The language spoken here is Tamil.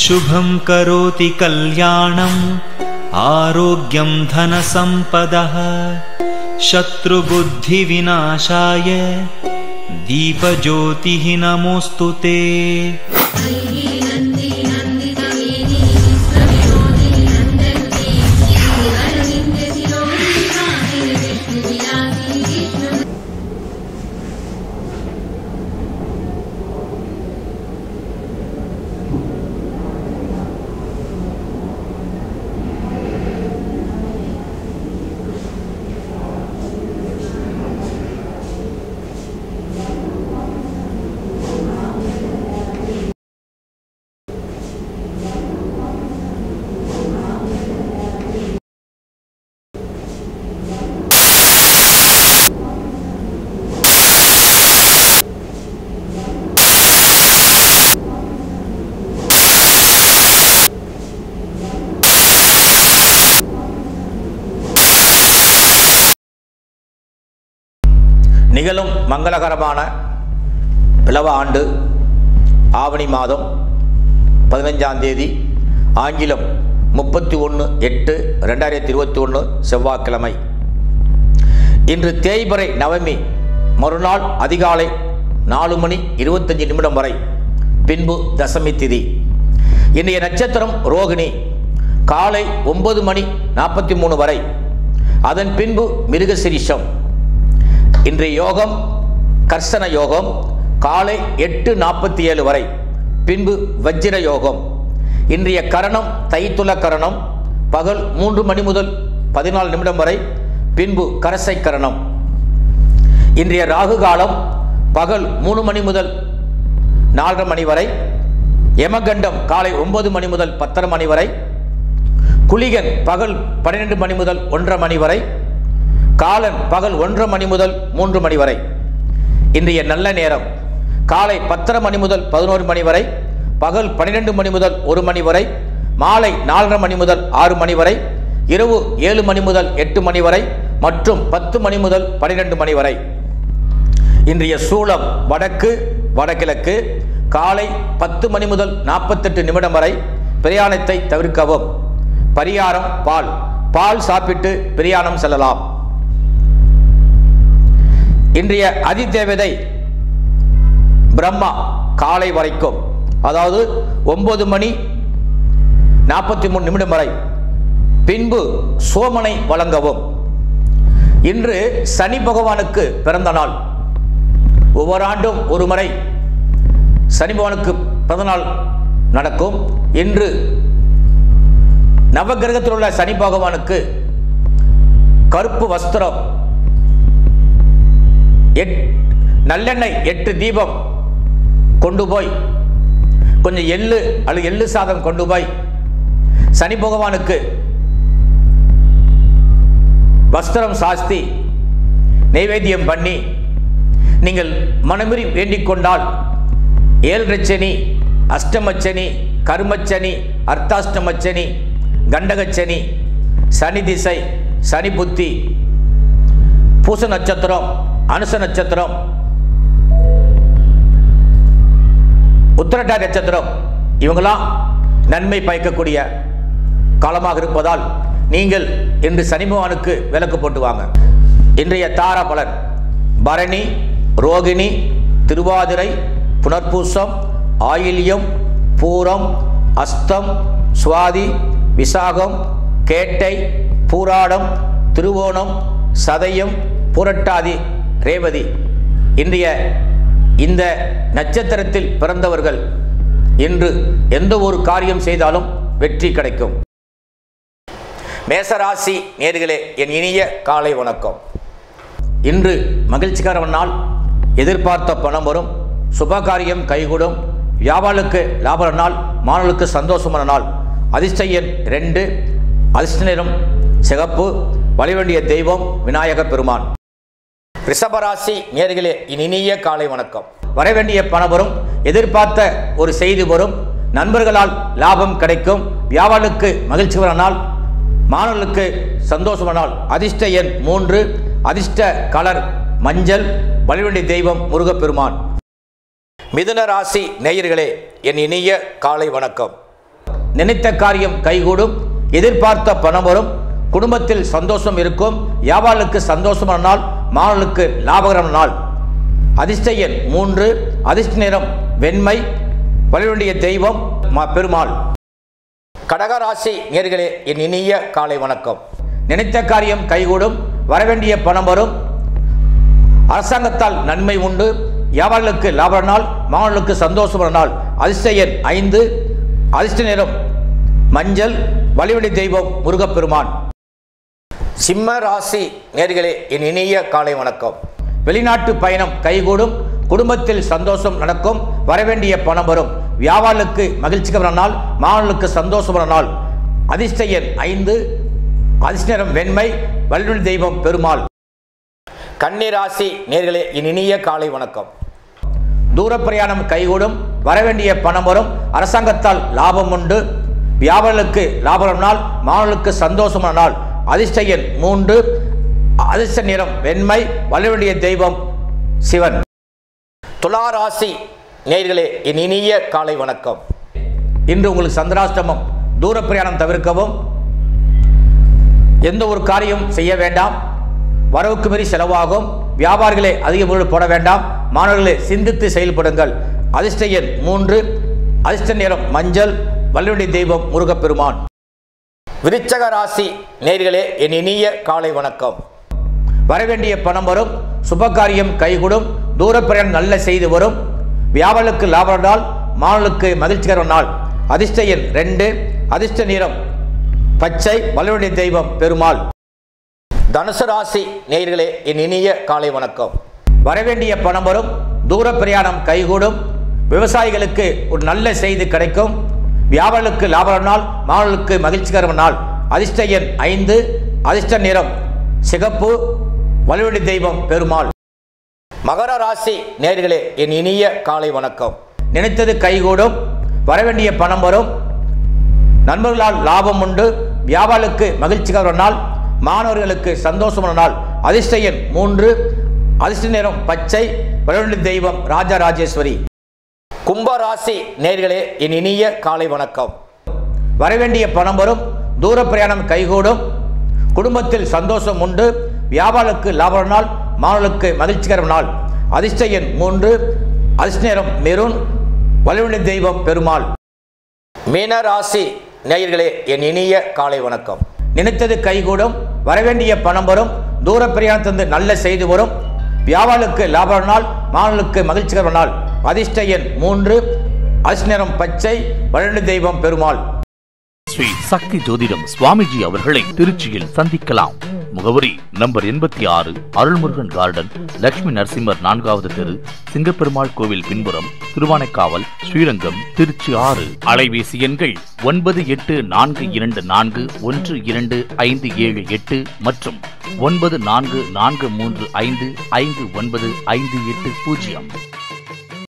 शुभं करोति कल्याणम् आरोग्यं धनसम्पदः शत्रुबुद्धिविनाशाय दीपज्योतिः नमोऽस्तु ते நிகழும் மங்களகரமான பிளவ ஆண்டு ஆவணி மாதம் பதினஞ்சாம் தேதி ஆங்கிலம் முப்பத்தி ஒன்று எட்டு ரெண்டாயிரத்தி இருபத்தி ஒன்று செவ்வாய்க்கிழமை இன்று தேய்பிறை நவமி மறுநாள் அதிகாலை நாலு மணி இருபத்தஞ்சு நிமிடம் வரை பின்பு தசமி திதி இன்றைய நட்சத்திரம் ரோகிணி காலை ஒன்பது மணி நாற்பத்தி மூணு வரை அதன் பின்பு மிருகசிரிஷம் இன்றைய யோகம் கர்சன யோகம் காலை எட்டு நாற்பத்தி ஏழு வரை பின்பு வஜ்ர யோகம் இன்றைய கரணம் தைத்துல கரணம் பகல் மூன்று மணி முதல் பதினாலு நிமிடம் வரை பின்பு கரசை கரணம் இன்றைய ராகு காலம் பகல் மூணு மணி முதல் நாலரை மணி வரை யமகண்டம் காலை ஒன்பது மணி முதல் பத்தரை மணி வரை குளிகன் பகல் பன்னிரெண்டு மணி முதல் ஒன்றரை மணி வரை காலன் பகல் ஒன்றரை மணி முதல் மூன்று மணி வரை இன்றைய நல்ல நேரம் காலை பத்தரை மணி முதல் பதினோரு மணி வரை பகல் பன்னிரெண்டு மணி முதல் ஒரு மணி வரை மாலை நாலரை மணி முதல் ஆறு மணி வரை இரவு ஏழு மணி முதல் எட்டு மணி வரை மற்றும் பத்து மணி முதல் பன்னிரெண்டு மணி வரை இன்றைய சூளம் வடக்கு வடகிழக்கு காலை பத்து மணி முதல் நாற்பத்தெட்டு நிமிடம் வரை பிரயாணத்தை தவிர்க்கவும் பரிகாரம் பால் பால் சாப்பிட்டு பிரயாணம் செல்லலாம் இன்றைய அதிதேவதை பிரம்மா காலை வரைக்கும் அதாவது ஒன்பது மணி நாற்பத்தி மூணு நிமிடம் வரை பின்பு சோமனை வழங்கவும் இன்று சனி பகவானுக்கு பிறந்த நாள் ஒவ்வொரு ஆண்டும் ஒரு முறை சனி பகவானுக்கு பிறந்த நாள் நடக்கும் இன்று நவகிரகத்தில் உள்ள சனி பகவானுக்கு கருப்பு வஸ்திரம் எட் நல்லெண்ணெய் எட்டு தீபம் கொண்டு போய் கொஞ்சம் எள்ளு அல்லது எள்ளு சாதம் கொண்டு போய் சனி பகவானுக்கு வஸ்திரம் சாஸ்தி நைவேத்தியம் பண்ணி நீங்கள் மனமிறி வேண்டிக் கொண்டால் ஏழரைச்சனி அஷ்டமச்சனி கருமச்சனி அர்த்தாஷ்டமச்சனி கண்டகச்சனி சனி திசை சனி புத்தி பூச நட்சத்திரம் அனுச நட்சத்திரம் உத்திரட்டா நட்சத்திரம் இவங்களாம் நன்மை பயக்கக்கூடிய காலமாக இருப்பதால் நீங்கள் இன்று சனி பகவானுக்கு விளக்கு போட்டு வாங்க இன்றைய தார பலன் பரணி ரோகிணி திருவாதிரை புனர்பூசம் ஆயில்யம் பூரம் அஸ்தம் சுவாதி விசாகம் கேட்டை பூராடம் திருவோணம் சதயம் புரட்டாதி ரேவதி இன்றைய இந்த நட்சத்திரத்தில் பிறந்தவர்கள் இன்று எந்த ஒரு காரியம் செய்தாலும் வெற்றி கிடைக்கும் மேசராசி நேர்களே என் இனிய காலை வணக்கம் இன்று மகிழ்ச்சிகரமான நாள் எதிர்பார்த்த பணம் வரும் சுபகாரியம் கைகூடும் வியாபாரலுக்கு லாப நாள் மாணவர்களுக்கு சந்தோஷமான நாள் அதிர்ஷ்ட எண் ரெண்டு அதிர்ஷ்ட நிறம் சிகப்பு வழிவேண்டிய தெய்வம் விநாயக பெருமான் ரிஷபராசி நேர்களே என் இனிய காலை வணக்கம் வரவேண்டிய பணம் வரும் எதிர்பார்த்த ஒரு செய்தி வரும் நண்பர்களால் லாபம் கிடைக்கும் வியாபாரலுக்கு மகிழ்ச்சிகரமான நாள் மாணவர்களுக்கு சந்தோஷமான நாள் அதிர்ஷ்ட எண் மூன்று அதிர்ஷ்ட கலர் மஞ்சள் வழிவண்டி தெய்வம் முருகப்பெருமான் மிதுன ராசி நேயர்களே என் இனிய காலை வணக்கம் நினைத்த காரியம் கைகூடும் எதிர்பார்த்த பணம் வரும் குடும்பத்தில் சந்தோஷம் இருக்கும் வியாபாரிகளுக்கு சந்தோஷமான நாள் மாணவர்களுக்கு லாபகரமான நாள் அதிர்ஷ்ட எண் மூன்று அதிர்ஷ்ட நிறம் வெண்மை வழிவேண்டிய தெய்வம் மா பெருமாள் கடகராசி நேர்களே என் இனிய காலை வணக்கம் நினைத்த காரியம் கைகூடும் வரவேண்டிய பணம் வரும் அரசாங்கத்தால் நன்மை உண்டு வியாபாரிகளுக்கு லாப நாள் மாணவர்களுக்கு சந்தோஷமான நாள் அதிர்ஷ்ட எண் ஐந்து அதிர்ஷ்ட நிறம் மஞ்சள் வழிவழி தெய்வம் முருகப்பெருமான் சிம்ம ராசி நேர்களே என் இனிய காலை வணக்கம் வெளிநாட்டு பயணம் கைகூடும் குடும்பத்தில் சந்தோஷம் நடக்கும் வரவேண்டிய பணம் வரும் வியாபாரிகளுக்கு மகிழ்ச்சிகரமான நாள் மாணவர்களுக்கு சந்தோஷமான நாள் அதிர்ஷ்ட எண் ஐந்து அதிர்ஷ்ட நிறம் வெண்மை வல்லுநர் தெய்வம் பெருமாள் கன்னிராசி நேர்களே என் இனிய காலை வணக்கம் தூர பிரயாணம் கைகூடும் வரவேண்டிய பணம் வரும் அரசாங்கத்தால் லாபம் உண்டு வியாபாரிகளுக்கு லாபம் நாள் மாணவர்களுக்கு சந்தோஷமான நாள் அதிர்ஷ்ட எண் மூன்று அதிர்ஷ்ட நிறம் வெண்மை வல்லவேண்டிய தெய்வம் சிவன் துளாராசி நேர்களே என் இனிய காலை வணக்கம் இன்று உங்களுக்கு சந்திராஷ்டமம் தூர பிரயாணம் தவிர்க்கவும் எந்த ஒரு காரியம் செய்ய வேண்டாம் வரவுக்கு மீறி செலவாகும் வியாபாரிகளே அதிக பொருள் போட வேண்டாம் மாணவர்களே சிந்தித்து செயல்படுங்கள் அதிர்ஷ்ட எண் மூன்று அதிர்ஷ்ட நிறம் மஞ்சள் வல்லுடைய தெய்வம் முருகப்பெருமான் விருச்சக ராசி நேர்களே என் இனிய காலை வணக்கம் வரவேண்டிய பணம் வரும் சுபகாரியம் கைகூடும் தூரப்பிரயாணம் நல்ல செய்து வரும் வியாபாரிகளுக்கு லாப நாள் மாணவர்களுக்கு மகிழ்ச்சிகர நாள் அதிர்ஷ்ட எண் ரெண்டு அதிர்ஷ்ட நிறம் பச்சை வல்லுடைய தெய்வம் பெருமாள் தனுசு ராசி நேயர்களே என் இனிய காலை வணக்கம் வரவேண்டிய பணம் வரும் தூர பிரயாணம் கைகூடும் விவசாயிகளுக்கு ஒரு நல்ல செய்தி கிடைக்கும் வியாபாரிகளுக்கு லாப நாள் மாணவர்களுக்கு மகிழ்ச்சிகரமான நாள் அதிர்ஷ்ட எண் ஐந்து அதிர்ஷ்ட நிறம் சிகப்பு வலுவடி தெய்வம் பெருமாள் மகர ராசி நேர்களே என் இனிய காலை வணக்கம் நினைத்தது கைகூடும் வரவேண்டிய பணம் வரும் நண்பர்களால் லாபம் உண்டு வியாபாரிகளுக்கு மகிழ்ச்சிகர நாள் மாணவர்களுக்கு சந்தோஷமான நாள் அதிர்ஷ்ட எண் மூன்று அதிர்ஷ்ட நிறம் பச்சை வலுவடி தெய்வம் ராஜராஜேஸ்வரி கும்பராசி நேர்களே என் இனிய காலை வணக்கம் வரவேண்டிய பணம் வரும் தூர பிரயாணம் கைகூடும் குடும்பத்தில் சந்தோஷம் உண்டு வியாபாரிகளுக்கு லாப நாள் மாணவர்களுக்கு மகிழ்ச்சிகர நாள் அதிர்ஷ்ட எண் மூன்று அதிர்ஷ்ட நிறம் மெரூன் வலுவின தெய்வம் பெருமாள் மீன ராசி நேயர்களே என் இனிய காலை வணக்கம் நினைத்தது கைகூடும் வரவேண்டிய பணம் வரும் தூர பிரயாணத்திலிருந்து நல்ல செய்தி வரும் வியாபாரிகளுக்கு லாப நாள் மாணவர்களுக்கு மகிழ்ச்சிகர நாள் அதிர்ஷ்ட எண் மூன்று அதிர்ஷ்ட நிறம் பச்சை வலுவின தெய்வம் பெருமாள் ஸ்ரீ சக்தி ஜோதிடம் சுவாமிஜி அவர்களை திருச்சியில் சந்திக்கலாம் முகவரி நம்பர் எண்பத்தி ஆறு அருள்முருகன் கார்டன் லட்சுமி நரசிம்மர் நான்காவது தெரு சிங்கப்பெருமாள் கோவில் பின்புறம் திருவானைக்காவல் ஸ்ரீரங்கம் திருச்சி ஆறு அலைபேசி எண்கள் ஒன்பது எட்டு நான்கு இரண்டு நான்கு ஒன்று இரண்டு ஐந்து ஏழு எட்டு மற்றும் ஒன்பது நான்கு நான்கு மூன்று ஐந்து ஐந்து ஒன்பது ஐந்து எட்டு பூஜ்ஜியம்